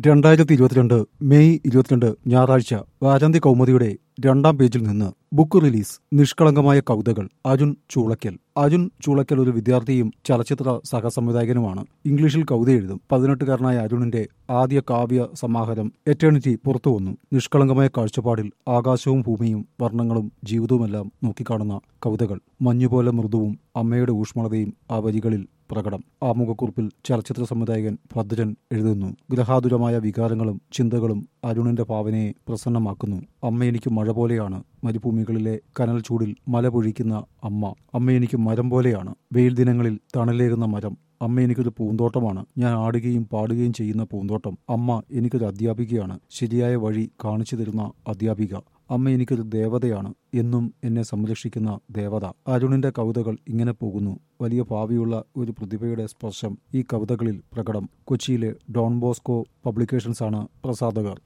രണ്ടായിരത്തി ഇരുപത്തിരണ്ട് മെയ് ഇരുപത്തിരണ്ട് ഞായറാഴ്ച വാരാന്തി കൗമുദിയുടെ രണ്ടാം പേജിൽ നിന്ന് ബുക്ക് റിലീസ് നിഷ്കളങ്കമായ കവിതകൾ അരുൺ ചൂളക്കൽ അരുൺ ചൂളക്കൽ ഒരു വിദ്യാർത്ഥിയും ചലച്ചിത്ര സഹസംവിധായകനുമാണ് ഇംഗ്ലീഷിൽ കവിത എഴുതും പതിനെട്ടുകാരനായ അരുണിന്റെ ആദ്യ കാവ്യ സമാഹാരം എറ്റേണിറ്റി പുറത്തു വന്നു നിഷ്കളങ്കമായ കാഴ്ചപ്പാടിൽ ആകാശവും ഭൂമിയും വർണ്ണങ്ങളും ജീവിതവുമെല്ലാം നോക്കിക്കാണുന്ന കവിതകൾ മഞ്ഞുപോലെ മൃദുവും അമ്മയുടെ ഊഷ്മളതയും ആ വരികളിൽ പ്രകടം ആമുഖക്കുറിപ്പിൽ ചലച്ചിത്ര സംവിധായകൻ ഭദ്രൻ എഴുതുന്നു ഗ്രഹാതുരമായ വികാരങ്ങളും ചിന്തകളും അരുണിന്റെ ഭാവനയെ പ്രസന്നമാക്കുന്നു അമ്മ എനിക്ക് മഴ പോലെയാണ് മരുഭൂമികളിലെ കനൽ ചൂടിൽ മല പൊഴിക്കുന്ന അമ്മ അമ്മ എനിക്ക് മരം പോലെയാണ് വെയിൽ ദിനങ്ങളിൽ തണലേകുന്ന മരം അമ്മ എനിക്കൊരു പൂന്തോട്ടമാണ് ഞാൻ ആടുകയും പാടുകയും ചെയ്യുന്ന പൂന്തോട്ടം അമ്മ എനിക്കൊരു അധ്യാപികയാണ് ശരിയായ വഴി കാണിച്ചു തരുന്ന അധ്യാപിക അമ്മ എനിക്കൊരു ദേവതയാണ് എന്നും എന്നെ സംരക്ഷിക്കുന്ന ദേവത അരുണിന്റെ കവിതകൾ ഇങ്ങനെ പോകുന്നു വലിയ ഭാവിയുള്ള ഒരു പ്രതിഭയുടെ സ്പർശം ഈ കവിതകളിൽ പ്രകടം കൊച്ചിയിലെ ഡോൺ ബോസ്കോ പബ്ലിക്കേഷൻസാണ് പ്രസാധകർ